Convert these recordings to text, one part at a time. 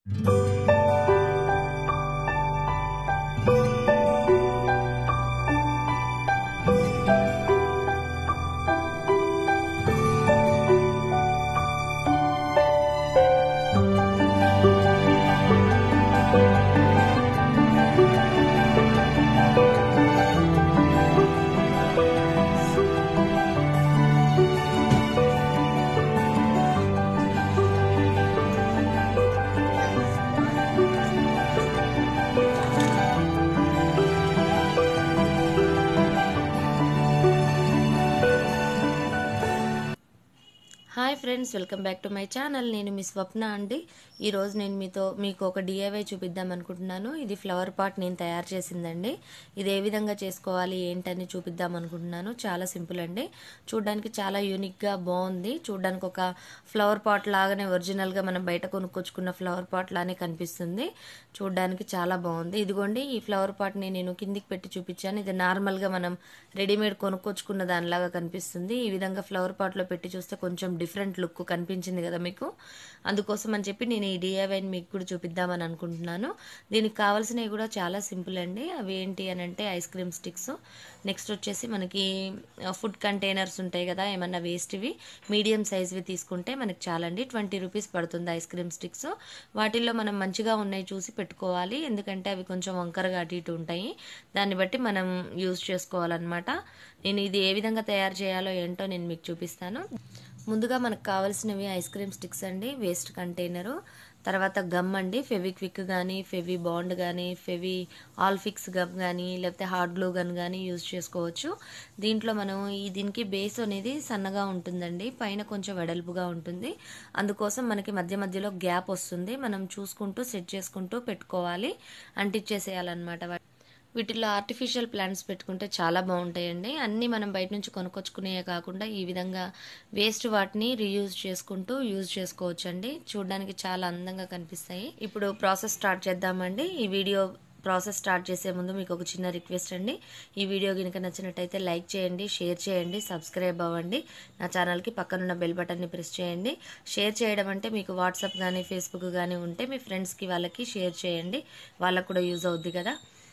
hi friends welcome back to my channel నేను మీ స్వప్న అండి ఈరోజు నేను మీతో మీకు ఒక డిఐవై చూపిద్దాం అనుకుంటున్నాను ఇది ఫ్లవర్ పాట్ నేను తయారు చేసిందండి ఇది ఏ విధంగా చేసుకోవాలి ఏంటని చూపిద్దాం అనుకుంటున్నాను చాలా సింపుల్ అండి చూడడానికి చాలా యూనిక్గా బాగుంది చూడడానికి ఒక ఫ్లవర్ పాట్ లాగానే ఒరిజినల్గా మనం బయట కొనుక్కొచ్చుకున్న ఫ్లవర్ పాట్ లానే కనిపిస్తుంది చూడడానికి చాలా బాగుంది ఇదిగోండి ఈ ఫ్లవర్ పాట్ని నేను కిందికి పెట్టి చూపించాను ఇది నార్మల్గా మనం రెడీమేడ్ కొనుక్కొచ్చుకున్న దానిలాగా కనిపిస్తుంది ఈ విధంగా ఫ్లవర్ పాట్లో పెట్టి చూస్తే కొంచెం డిఫరెంట్ లుక్ కనిపించింది కదా మీకు అందుకోసం అని చెప్పి నేను ఈ డిఐవైని మీకు కూడా చూపిద్దామని అనుకుంటున్నాను దీనికి కావాల్సినవి కూడా చాలా సింపుల్ అండి అవి ఏంటి అని అంటే ఐస్ క్రీమ్ స్టిక్స్ నెక్స్ట్ వచ్చేసి మనకి ఫుడ్ కంటైనర్స్ ఉంటాయి కదా ఏమన్నా వేస్ట్వి మీడియం సైజ్వి తీసుకుంటే మనకి చాలండి ట్వంటీ రూపీస్ పడుతుంది ఐస్ క్రీమ్ స్టిక్స్ వాటిల్లో మనం మంచిగా ఉన్నాయి చూసి పెట్టుకోవాలి ఎందుకంటే అవి కొంచెం వంకరగా అటు ఇటు ఉంటాయి దాన్ని బట్టి మనం యూజ్ చేసుకోవాలన్నమాట నేను ఇది ఏ విధంగా తయారు చేయాలో ఏంటో నేను మీకు చూపిస్తాను ముందుగా మనకు కావాల్సినవి ఐస్ క్రీమ్ స్టిక్స్ అండి వేస్ట్ కంటైనరు తర్వాత గమ్ అండి ఫెవిక్విక్ కానీ ఫెవి బాండ్ కానీ ఫెవి ఆల్ఫిక్స్ గమ్ కానీ లేకపోతే హార్డ్ గ్లూ గన్ కానీ యూజ్ చేసుకోవచ్చు దీంట్లో మనం ఈ దీనికి బేస్ అనేది సన్నగా ఉంటుందండి పైన కొంచెం వెడల్పుగా ఉంటుంది అందుకోసం మనకి మధ్య మధ్యలో గ్యాప్ వస్తుంది మనం చూసుకుంటూ సెట్ చేసుకుంటూ పెట్టుకోవాలి అంటించేసేయాలన్నమాట వీటిల్లో ఆర్టిఫిషియల్ ప్లాంట్స్ పెట్టుకుంటే చాలా బాగుంటాయండి అన్నీ మనం బయట నుంచి కొనుక్కొచ్చుకునే కాకుండా ఈ విధంగా వేస్ట్ వాటిని రీయూజ్ చేసుకుంటూ యూజ్ చేసుకోవచ్చండి చూడడానికి చాలా అందంగా కనిపిస్తాయి ఇప్పుడు ప్రాసెస్ స్టార్ట్ చేద్దామండి ఈ వీడియో ప్రాసెస్ స్టార్ట్ చేసే ముందు మీకు ఒక చిన్న రిక్వెస్ట్ అండి ఈ వీడియో కనుక నచ్చినట్టయితే లైక్ చేయండి షేర్ చేయండి సబ్స్క్రైబ్ అవ్వండి నా ఛానల్కి పక్కనున్న బెల్ బటన్ని ప్రెస్ చేయండి షేర్ చేయడం అంటే మీకు వాట్సాప్ కానీ ఫేస్బుక్ కానీ ఉంటే మీ ఫ్రెండ్స్కి వాళ్ళకి షేర్ చేయండి వాళ్ళకు కూడా యూజ్ అవుద్ది కదా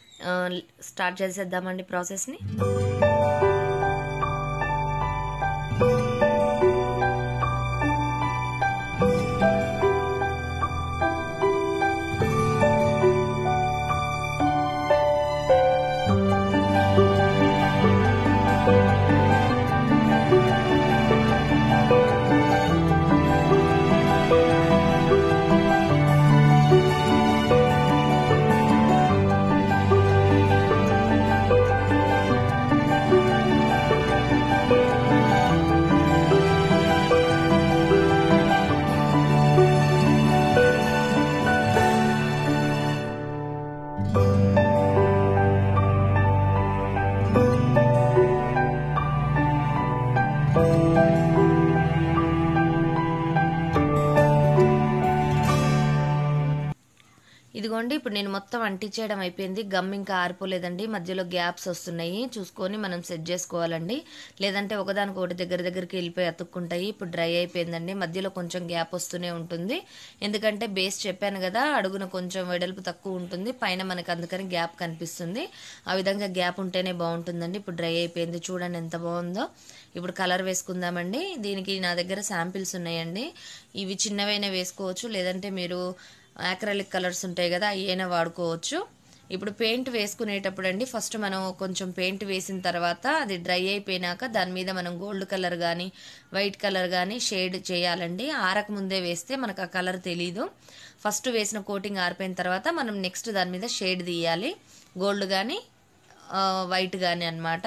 స్టార్ట్ చేసేద్దామండి ప్రాసెస్ని ఇదిగోండి ఇప్పుడు నేను మొత్తం అంటించేయడం అయిపోయింది గమ్ ఇంకా ఆరిపోలేదండి మధ్యలో గ్యాప్స్ వస్తున్నాయి చూసుకొని మనం సెట్ చేసుకోవాలండి లేదంటే ఒకదానికి ఒకటి దగ్గర దగ్గరికి వెళ్ళిపోయి అతుక్కుంటాయి ఇప్పుడు డ్రై అయిపోయిందండి మధ్యలో కొంచెం గ్యాప్ వస్తూనే ఉంటుంది ఎందుకంటే బేస్ చెప్పాను కదా అడుగున కొంచెం వెడల్పు తక్కువ ఉంటుంది పైన మనకు అందుకని గ్యాప్ కనిపిస్తుంది ఆ విధంగా గ్యాప్ ఉంటేనే బాగుంటుందండి ఇప్పుడు డ్రై అయిపోయింది చూడండి ఎంత బాగుందో ఇప్పుడు కలర్ వేసుకుందామండి దీనికి నా దగ్గర శాంపిల్స్ ఉన్నాయండి ఇవి చిన్నవైనా వేసుకోవచ్చు లేదంటే మీరు యాక్రలిక్ కలర్స్ ఉంటాయి కదా అయ్యైనా వాడుకోవచ్చు ఇప్పుడు పెయింట్ వేసుకునేటప్పుడు అండి ఫస్ట్ మనం కొంచెం పెయింట్ వేసిన తర్వాత అది డ్రై అయిపోయినాక దాని మీద మనం గోల్డ్ కలర్ కానీ వైట్ కలర్ కానీ షేడ్ చేయాలండి ఆరక ముందే వేస్తే మనకు ఆ కలర్ తెలీదు ఫస్ట్ వేసిన కోటింగ్ ఆరిపోయిన తర్వాత మనం నెక్స్ట్ దాని మీద షేడ్ తీయాలి గోల్డ్ కానీ వైట్ కానీ అనమాట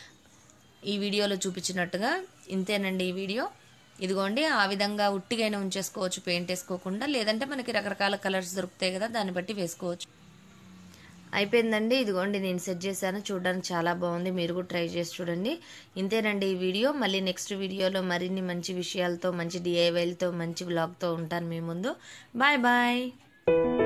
ఈ వీడియోలో చూపించినట్టుగా ఇంతేనండి ఈ వీడియో ఇదిగోండి ఆ విధంగా ఉట్టిగైనా ఉంచేసుకోవచ్చు పెయింట్ వేసుకోకుండా లేదంటే మనకి రకరకాల కలర్స్ దొరుకుతాయి కదా దాన్ని బట్టి వేసుకోవచ్చు అయిపోయిందండి ఇదిగోండి నేను సెట్ చేశాను చూడడానికి చాలా బాగుంది మీరు కూడా ట్రై చేసి చూడండి ఇంతేనండి ఈ వీడియో మళ్ళీ నెక్స్ట్ వీడియోలో మరిన్ని మంచి విషయాలతో మంచి డిఐవైలతో మంచి బ్లాగ్తో ఉంటాను మీ ముందు బాయ్ బాయ్